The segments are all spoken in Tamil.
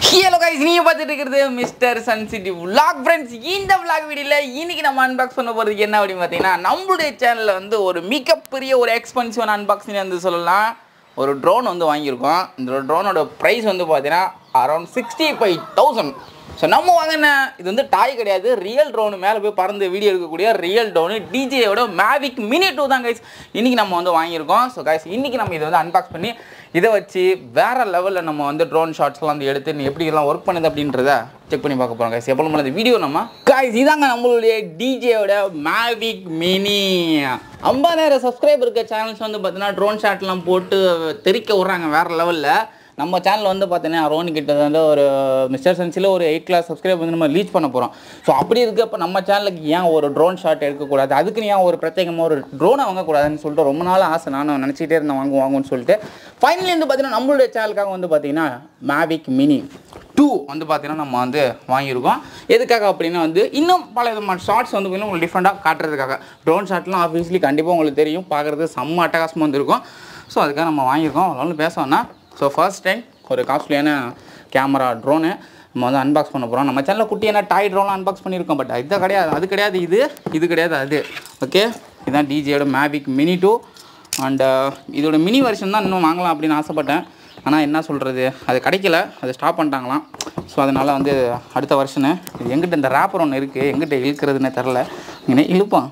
ஹலோ கைஸ் நீங்க பார்த்துட்டு இருக்கிறது மிஸ்டர் சன்சிட்டிவ் vlog ஃப்ரெண்ட்ஸ் இந்த vlog வீடியோவில் இன்னைக்கு நம்ம அன்பாக்ஸ் பண்ண போகிறது என்ன அப்படின்னு பார்த்தீங்கன்னா நம்மளுடைய சேனலில் வந்து ஒரு மிகப்பெரிய ஒரு எக்ஸ்பென்சிவான அன்பாக்சிங் வந்து சொல்லலாம் ஒரு ட்ரோன் வந்து வாங்கியிருக்கோம் இந்த ட்ரோனோட ப்ரைஸ் வந்து பார்த்தீங்கன்னா around sixty five thousand so நம்ம வாங்கின இது வந்து டாய் கிடையாது ரியல் ட்ரோனு மேலே போய் பறந்து வீடியோ எடுக்கக்கூடிய ரியல் ட்ரோனு டிஜேயோட மேவிக் மினி டூ தான் கைஸ் இன்றைக்கி நம்ம வந்து வாங்கியிருக்கோம் ஸோ கைஸ் இன்றைக்கி நம்ம இதை வந்து அன்பாக்ஸ் பண்ணி இதை வச்சு வேறு லெவலில் நம்ம வந்து ட்ரோன் ஷாட்ஸ்லாம் வந்து எடுத்து நீ எப்படி எல்லாம் ஒர்க் பண்ணுது அப்படின்றத செக் பண்ணி பார்க்க போகிறோம் கைஸ் எப்போ இந்த வீடியோ நம்ம கைஸ் இதாங்க நம்மளுடைய டிஜேயோட மேவிக் மினி ஐம்பதாயிரம் சப்ஸ்கிரைபர் இருக்க சேனல்ஸ் வந்து பார்த்தீங்கன்னா ட்ரோன் ஷாட்லாம் போட்டு தெறிக்க விட்றாங்க வேறு லெவலில் நம்ம சேனல் வந்து பார்த்தீங்கன்னா ரோனி கிட்ட வந்து ஒரு மிஸ்டர் சென்ஸில் ஒரு எயிட் கிளாஸ் சப்ஸ்கிரைப் வந்து நம்ம ரீச் பண்ண போகிறோம் ஸோ அப்படி இருக்கப்போ நம்ம சேனலுக்கு ஏன் ஒரு ட்ரோன் ஷாட் எடுக்கக்கூடாது அதுக்கு ஏன் ஒரு பிரத்யேகமாக ஒரு ட்ரோனை வாங்கக்கூடாதுன்னு சொல்லிட்டு ரொம்ப நாள் ஆசை நானும் நினச்சிட்டே இருந்தேன் வாங்குவோம் வாங்குவோம்னு சொல்லிட்டு ஃபைனலி வந்து பார்த்தீங்கன்னா நம்மளுடைய சேனலுக்காக வந்து பார்த்தீங்கன்னா மேவிக் மினி டூ வந்து பார்த்தீங்கன்னா நம்ம வந்து வாங்கியிருக்கோம் எதுக்காக அப்படின்னா வந்து இன்னும் பல விதமான ஷார்ட்ஸ் வந்து பார்த்தீங்கன்னா உங்களுக்கு டிஃப்ரெண்ட்டாக காட்டுறதுக்காக ட்ரோன் ஷாட்லாம் ஆப்வியஸ்லி கண்டிப்பாக உங்களுக்கு தெரியும் பார்க்குறது செம்ம அட்டகாசமாக வந்துருக்கும் ஸோ அதுக்காக நம்ம வாங்கியிருக்கோம் அதனால பேசணும்னா ஸோ ஃபர்ஸ்ட் டைம் ஒரு காஸ்ட்லியான கேமரா ட்ரோனு நம்ம வந்து அன்பாக்ஸ் பண்ண போகிறோம் நம்ம சேனலில் குட்டியான டாய் ட்ரோன்லாம் அன்பாக்ஸ் பண்ணியிருக்கோம் பட் இது கிடையாது அது கிடையாது இது இது கிடையாது அது ஓகே இதுதான் டிஜேயோட மேவிக் மினி டூ அண்ட் இதோட மினி வெர்ஷன் தான் இன்னும் வாங்கலாம் அப்படின்னு ஆசைப்பட்டேன் ஆனால் என்ன சொல்கிறது அது கிடைக்கல அது ஸ்டாப் பண்ணிட்டாங்களாம் ஸோ அதனால் வந்து அடுத்த வருஷனு இது எங்கிட்ட இந்த ரேப்பர் ஒன்று இருக்குது எங்கிட்ட இழுக்கிறதுனே தெரில இங்கே இழுப்பான்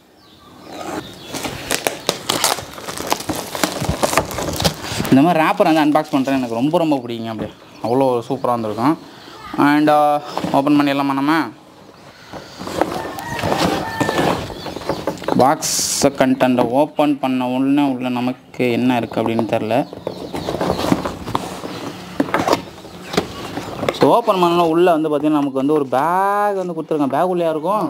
இந்த மாதிரி ரேப்பர் வந்து அன்பாக்ஸ் பண்ணுறேன் எனக்கு ரொம்ப ரொம்ப பிடிக்குங்க அப்படியே அவ்வளோ சூப்பராக இருந்திருக்கும் அண்ட் ஓப்பன் பண்ணிடலாமா நம்ம பாக்ஸ் கண்டென்ட்டை ஓப்பன் பண்ண உடனே உள்ள நமக்கு என்ன இருக்குது அப்படின்னு தெரில ஸோ ஓப்பன் பண்ணல உள்ளே வந்து பார்த்திங்கன்னா நமக்கு வந்து ஒரு பேக் வந்து கொடுத்துருக்காங்க பேக் உள்ளே இருக்கும்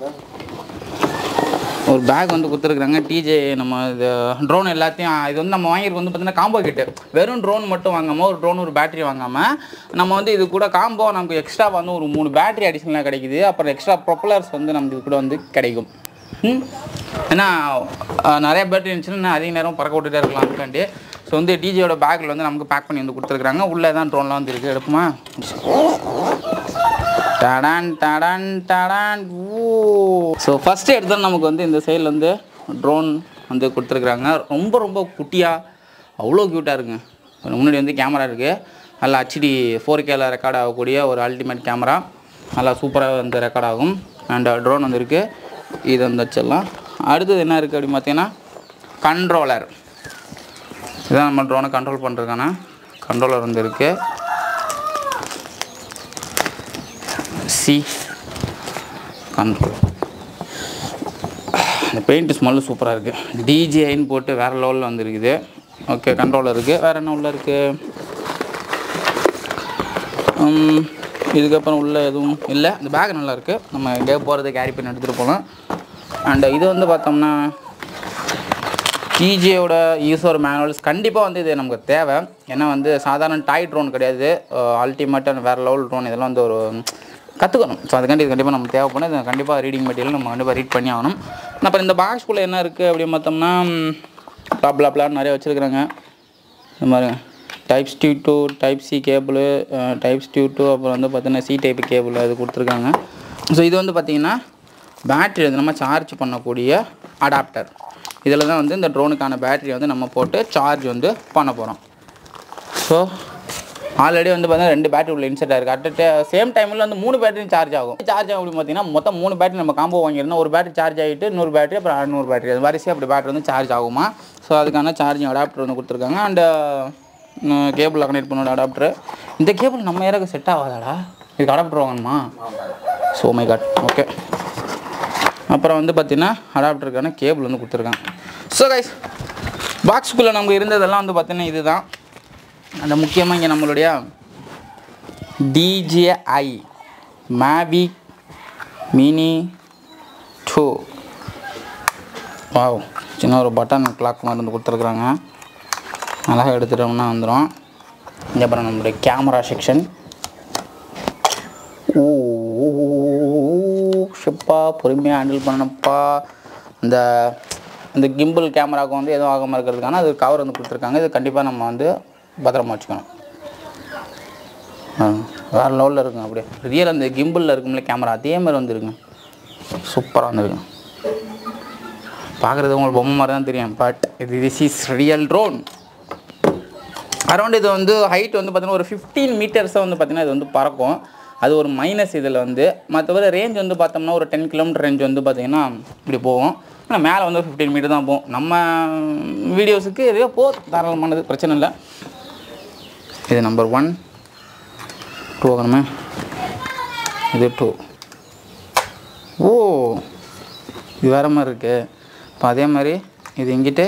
ஒரு பேக் வந்து கொடுத்துருக்குறாங்க டிஜே நம்ம இது ட்ரோன் எல்லாத்தையும் இது வந்து நம்ம வாங்கியிருக்க வந்து பார்த்தீங்கன்னா காம்போ கிட்டு வெறும் ட்ரோன் மட்டும் வாங்காமல் ஒரு ட்ரோன் ஒரு பேட்டரி வாங்காமல் நம்ம வந்து இது கூட காம்போ நமக்கு எக்ஸ்ட்ரா வந்து ஒரு மூணு பேட்டரி அடிஷனலாக கிடைக்குது அப்புறம் எக்ஸ்ட்ரா ப்ரொப்பலர்ஸ் வந்து நமக்கு இது கூட வந்து கிடைக்கும் ம் ஏன்னா அஹ், நிறைய பேட்டரி இருந்துச்சுன்னா அதிக நேரம் பறக்க விட்டுட்டே இருக்கலாம் அதுக்காண்டி ஸோ வந்து டிஜேயோட பேக்கில் வந்து நமக்கு பேக் பண்ணி வந்து கொடுத்துருக்குறாங்க உள்ளே தான் ட்ரோன்லாம் வந்து இருக்குது எடுக்குமா டடான் டடான் டடான் ஊ ஸோ ஃபஸ்ட்டு எடுத்தோம் நமக்கு வந்து இந்த சைடில் வந்து ட்ரோன் வந்து கொடுத்துருக்குறாங்க ரொம்ப ரொம்ப குட்டியாக அவ்வளோ க்யூட்டாக இருக்குங்க முன்னாடி வந்து கேமரா இருக்குது நல்லா ஹச்டி ஃபோர் கேல ரெக்கார்ட் ஆகக்கூடிய ஒரு அல்டிமேட் கேமரா நல்லா சூப்பராக வந்து ரெக்கார்ட் ஆகும் அண்ட் ட்ரோன் வந்து இருக்குது இது வந்து வச்சிடலாம் அடுத்தது என்ன இருக்குது அப்படின்னு பார்த்தீங்கன்னா கண்ட்ரோலர் இதுதான் நம்ம ட்ரோனை கண்ட்ரோல் பண்ணுறதுக்கான கண்ட்ரோலர் வந்து இருக்குது சி கண்ட்ரோல் இந்த பெயிண்ட் ஸ்மெல்லு சூப்பராக இருக்குது டிஜேன்னு போட்டு வேறு லெவலில் வந்துருக்குது ஓகே கண்ட்ரோலர் இருக்குது வேறு என்ன உள்ள இருக்குது இதுக்கப்புறம் உள்ள எதுவும் இல்லை இந்த பேக் நல்லா இருக்குது நம்ம எங்கேயோ போகிறது கேரி பண்ணி எடுத்துகிட்டு போகலாம் அண்ட் இது வந்து பார்த்தோம்னா டிஜேயோட யூஸர் மேனுவல்ஸ் கண்டிப்பாக வந்து இது நமக்கு தேவை ஏன்னா வந்து சாதாரண டாய் ட்ரோன் கிடையாது அல்டிமேட்டாக வேறு லெவல் ட்ரோன் இதெல்லாம் வந்து ஒரு கற்றுக்கணும் ஸோ அதுக்காண்டி இது கண்டிப்பாக நமக்கு தேவைப்படும் இது கண்டிப்பாக ரீடிங் மெட்டீரியல் நம்ம கண்டிப்பாக ரீட் பண்ணி ஆகணும் அப்புறம் இந்த பாக்ஸ்குள்ளே என்ன இருக்குது அப்படின்னு பார்த்தோம்னா ப்ளா ப்ளான் நிறைய வச்சுருக்குறாங்க இந்த மாதிரி types due to type C cable types due to அப்புறம் வந்து பார்த்தீங்கன்னா சி டைப் கேபிள் அது கொடுத்துருக்காங்க ஸோ இது வந்து பார்த்திங்கன்னா பேட்ரி வந்து நம்ம சார்ஜ் பண்ணக்கூடிய அடாப்டர் இதில் தான் வந்து இந்த ட்ரோனுக்கான பேட்டரி வந்து நம்ம போட்டு சார்ஜ் வந்து பண்ண போகிறோம் ஸோ ஆல்ரெடி வந்து பார்த்தீங்கன்னா ரெண்டு பேட்டரி உள்ள இன்செர்ட் ஆயிருக்கு அட் சேம் டைமில் வந்து மூணு பேட்டரி சார்ஜ் ஆகும் சார்ஜ் ஆகும் அப்படின்னு பார்த்தீங்கன்னா மொத்தம் மூணு பேட்டரி நம்ம காம்போ வாங்கியிருந்தோம் ஒரு பேட்டரி சார்ஜ் ஆகிட்டு இன்னொரு பேட்டரி அப்புறம் அறுநூறு பேட்டரி அது வரிசையாக அப்படி பேட்டரி வந்து சார்ஜ் ஆகுமா ஸோ அதுக்கான சார்ஜிங் அடாப்டர் வந்து கொடுத்துருக்காங்க அண்டு கேபிளில் கனெக்ட் பண்ணோட அடாப்டர் இந்த கேபிள் நம்ம ஏரியாவுக்கு செட் ஆகாதாடா இதுக்கு அடாப்டர் வாங்கணுமா ஸோ மை காட் ஓகே அப்புறம் வந்து பார்த்தீங்கன்னா அடாப்டருக்கான கேபிள் வந்து கொடுத்துருக்காங்க ஸோ கைஸ் பாக்ஸுக்குள்ளே நமக்கு இருந்ததெல்லாம் வந்து பார்த்தீங்கன்னா இதுதான் அந்த முக்கியமாக இங்கே நம்மளுடைய DJI Mavic mini two wow சின்ன ஒரு பட்டன் கிளாக் மாதிரி வந்து கொடுத்துருக்குறாங்க அழகாக எடுத்துட்டோம்னா வந்துடும் இங்கே அப்புறம் நம்மளுடைய கேமரா செக்ஷன் ஓ ஷிப்பா பொறுமையாக ஹேண்டில் பண்ணப்பா இந்த இந்த கிம்பிள் கேமராவுக்கு வந்து எதுவும் ஆகாமல் இருக்கிறதுக்கான அது கவர் வந்து கொடுத்துருக்காங்க இது கண்டிப்பாக நம்ம வந்து பத்திரமா வச்சுக்கணும் ஆ வேறு லெவலில் இருக்குங்க அப்படியே ரியல் அந்த கிம்பிளில் இருக்கும்ல கேமரா அதே மாதிரி வந்துருக்குங்க சூப்பராக வந்துருக்குங்க பார்க்குறது உங்களுக்கு பொம்மை மாதிரி தான் தெரியும் பட் இது this is real drone around இது வந்து ஹைட் வந்து பார்த்தீங்கன்னா ஒரு ஃபிஃப்டீன் மீட்டர்ஸாக வந்து பார்த்தீங்கன்னா இது வந்து பறக்கும் அது ஒரு மைனஸ் இதில் வந்து மற்றபடி ரேஞ்ச் வந்து பார்த்தோம்னா ஒரு டென் கிலோமீட்டர் ரேஞ்ச் வந்து பார்த்தீங்கன்னா இப்படி போகும் ஆனால் மேலே வந்து ஃபிஃப்டீன் மீட்டர் தான் போகும் நம்ம வீடியோஸுக்கு இதுவே போ தாராளமானது பிரச்சனை இல்லை இது நம்பர் ஒன் டூ ஆகணுமே இது டூ ஓ இது வேறு மாதிரி இருக்குது இப்போ அதே மாதிரி இது இங்கிட்டு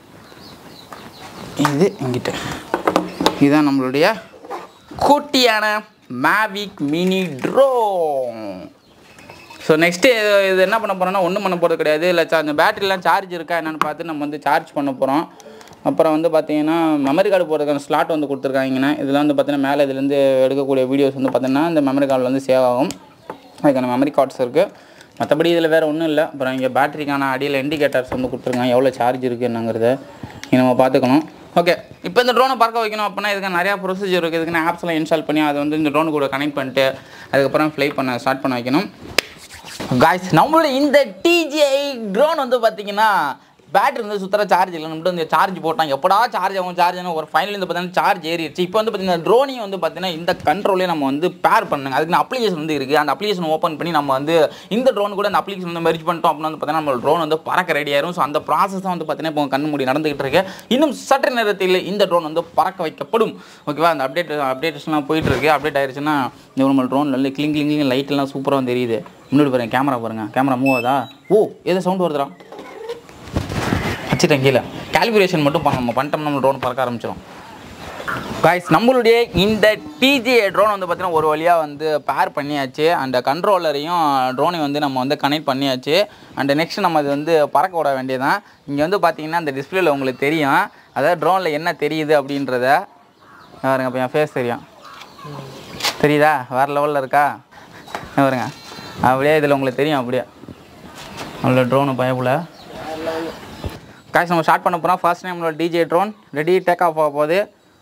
இது இங்கிட்டு இதுதான் நம்மளுடைய குட்டியான Mavic mini drone so next இது என்ன பண்ண போகிறோம்னா ஒன்றும் பண்ண போகிறது கிடையாது இல்லை அந்த பேட்டரிலாம் சார்ஜ் இருக்கா என்னென்னு பார்த்து நம்ம வந்து சார்ஜ் பண்ண போகிறோம் அப்புறம் வந்து பார்த்தீங்கன்னா மெமரி கார்டு போகிறதுக்கான ஸ்லாட் வந்து கொடுத்துருக்காங்கன்னா இதில் வந்து பார்த்தீங்கன்னா மேலே இதுலேருந்து எடுக்கக்கூடிய வீடியோஸ் வந்து பார்த்தீங்கன்னா இந்த மெமரி கார்டில் வந்து சேவ் ஆகும் அதுக்கான மெமரி கார்ட்ஸ் இருக்குது மற்றபடி இதில் வேறு ஒன்றும் இல்லை அப்புறம் இங்கே பேட்டரிக்கான அடியில் இண்டிகேட்டர்ஸ் வந்து கொடுத்துருக்காங்க எவ்வளோ சார்ஜ் இருக்குது என்னங்கிறத இங்க நம்ம பார்த்துக்கணும் ஓகே இப்போ இந்த ட்ரோனை பறக்க வைக்கணும் அப்படின்னா இதுக்கு நிறையா ப்ரொசீஜர் இருக்குது இதுக்கு ஆப்ஸ்லாம் இன்ஸ்டால் பண்ணி அதை வந்து இந்த ட்ரோன் கூட கனெக்ட் பண்ணிட்டு அதுக்கப்புறம் ஃப்ளை பண்ண ஸ்டார்ட் பண்ண வைக்கணும் காய்ஸ் நம்மளோட இந்த டிஜிஐ ட்ரோன் வந்து பார்த்தீங்கன்னா பேட்டரி வந்து சுத்தர சார்ஜ் இல்லை நம்மகிட்ட வந்து சார்ஜ் போட்டாங்க எப்படா சார்ஜ் ஆகும் சார்ஜ் ஆகும் ஒரு ஃபைனல் வந்து பார்த்தீங்கன்னா சார்ஜ் ஏறிடுச்சு இப்போ வந்து பார்த்தீங்கன்னா ட்ரோனையும் வந்து பார்த்தீங்கன்னா இந்த கண்ட்ரோலே நம்ம வந்து பேர் பண்ணுங்க அதுக்கு அப்ளிகேஷன் வந்து இருக்குது அந்த அப்ளிகேஷன் ஓப்பன் பண்ணி நம்ம வந்து இந்த ட்ரோன் கூட அந்த அப்ளிகேஷன் வந்து மெர்ஜ் பண்ணிட்டோம் அப்படின்னா வந்து பார்த்தீங்கன்னா நம்ம ட்ரோன் வந்து பறக்க ரெடி ஆயிரும் ஸோ அந்த ப்ராசஸ் தான் வந்து பார்த்தீங்கன்னா இப்போ கண்ணு மூடி நடந்துகிட்டு இருக்கு இன்னும் சற்று நேரத்தில் இந்த ட்ரோன் வந்து பறக்க வைக்கப்படும் ஓகேவா அந்த அப்டேட் அப்டேட்டேஷன்லாம் போயிட்டு இருக்கு அப்டேட் ஆயிருச்சுன்னா இந்த நம்ம ட்ரோன் நல்ல கிளிங் கிளிங் கிளிங் லைட் எல்லாம் சூப்பராக தெரியுது முன்னாடி பாருங்க கேமரா பாருங்க கேமரா மூவ் ஆகுதா ஓ ஏதோ சவுண்ட் வருதுடா வச்சுட்டேன் கீழே கால்குலேஷன் மட்டும் பண்ண நம்ம பண்ணிட்டோம் நம்ம ட்ரோன் பறக்க ஆரம்பிச்சிடும் காய்ஸ் நம்மளுடைய இந்த டிஜே ட்ரோன் வந்து பார்த்தீங்கன்னா ஒரு வழியாக வந்து பேர் பண்ணியாச்சு அந்த கண்ட்ரோலரையும் ட்ரோனையும் வந்து நம்ம வந்து கனெக்ட் பண்ணியாச்சு அண்ட் நெக்ஸ்ட் நம்ம இது வந்து பறக்க விட வேண்டியதான் இங்கே வந்து பார்த்தீங்கன்னா அந்த டிஸ்பிளேல உங்களுக்கு தெரியும் அதாவது ட்ரோனில் என்ன தெரியுது அப்படின்றத பாருங்க இப்போ என் ஃபேஸ் தெரியும் தெரியுதா வேறு லெவலில் இருக்கா இங்க பாருங்க அப்படியே இதில் உங்களுக்கு தெரியும் அப்படியே அவ்வளோ ட்ரோனு பயப்புல காய்ஸ் நம்ம ஸ்டார்ட் பண்ண போகிறோம் ஃபர்ஸ்ட் டைம் நம்மளோட DJ drone ready take off ஆக போகுது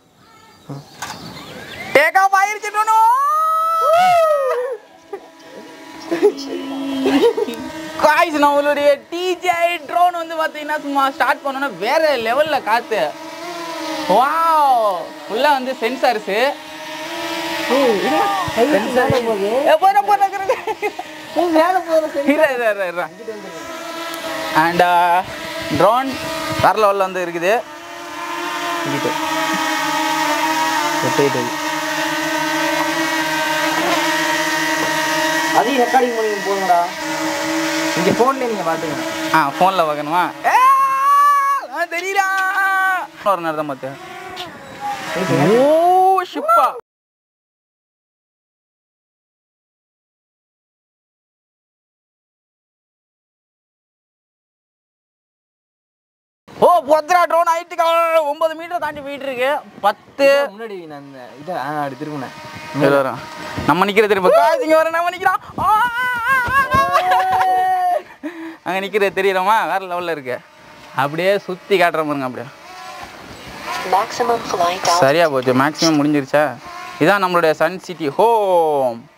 டேக் ஆஃப் ஆயிருச்சு ட்ரோனு காய்ஸ் நம்மளுடைய டிஜே ட்ரோன் வந்து பார்த்தீங்கன்னா சும்மா ஸ்டார்ட் பண்ணோன்னா வேற லெவலில் காற்று வாவ் ஃபுல்லாக வந்து சென்சார்ஸு அண்ட் ட்ரோன் வேற லெவலில் வந்து இருக்குது இங்கிட்டு ரொட்டேட் அதையும் ரெக்கார்டிங் பண்ணி போங்கடா இங்க போன்ல நீங்க பாத்துக்கணும் ஆ ஃபோனில் பார்க்கணுமா ஏ, ஆ, தெரியலா ஒரு நேரம் தான் பார்த்தேன் ஓ ஷிப்பா ஓ பொத்ரா ட்ரோன் ஆயிட்டு ஒன்பது மீட்டர் தாண்டி போயிட்டு இருக்கு பத்து முன்னாடி நான் இந்த இதை ஆ, அப்படி திரும்பினேன் இதுல வரும். நம்ம நிக்கிற திரும்ப காய்ஸ் இங்க வர நம்ம நிக்கிறோம் ஆ! அங்க நிக்கிறது தெரியறோமா வேற லெவல்ல இருக்கு அப்படியே சுத்தி காட்டுற பாருங்க அப்படியே Maximum flight altitude. சரியா போச்சு மேக்ஸிமம் முடிஞ்சிருச்சா இதான் நம்மளுடைய சன் சிட்டி ஹோம்